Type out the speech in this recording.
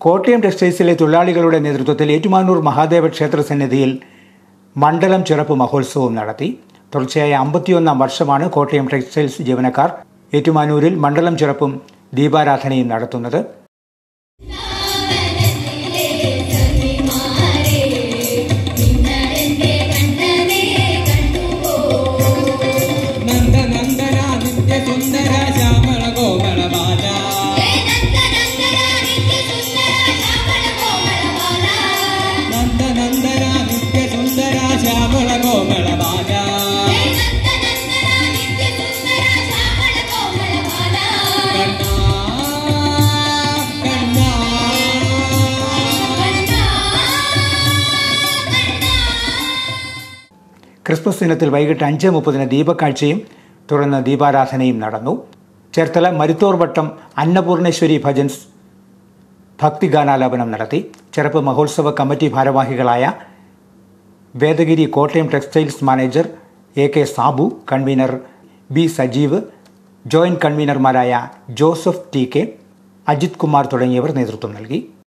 കോട്ടയം ടെക്സ്റ്റൈൽസിലെ തൊഴിലാളികളുടെ നേതൃത്വത്തിൽ ഏറ്റുമാനൂർ മഹാദേവ ക്ഷേത്ര സന്നിധിയിൽ മണ്ഡലം ചിറപ്പ് മഹോത്സവം നടത്തി തുടർച്ചയായ അമ്പത്തിയൊന്നാം വർഷമാണ് കോട്ടയം ടെക്സ്റ്റൈൽസ് ജീവനക്കാർ ഏറ്റുമാനൂരിൽ മണ്ഡലം ചിറപ്പും ദീപാരാധനയും നടത്തുന്നത് നന്ദനന്ദന നിത്യ സുന്ദര ശ്യാമള കോമള ബാല നന്ദനന്ദന നിത്യ സുന്ദര ശ്യാമള കോമള ബാല കണ്ണാ കണ്ണാ ക്രിസ്മസ് ദിനത്തിൽ വൈകിട്ട് അഞ്ച് മുപ്പതിന് ദീപക്കാഴ്ചയും തുടർന്ന് ദീപാരാധനയും നടന്നു ചേർത്തല മരുത്തോർവട്ടം അന്നപൂർണേശ്വരി ഭജൻസ് ഭക്തിഗാനാലാപനം നടത്തി ചെറുപ്പ് മഹോത്സവ കമ്മിറ്റി ഭാരവാഹികളായ Vedagiri Kottayam textiles manager A K Sabu convener B Sajeev joint കൺവീനർമാരായ ജോസഫ് ടി കെ അജിത് കുമാർ തുടങ്ങിയവർ നേതൃത്വം നൽകി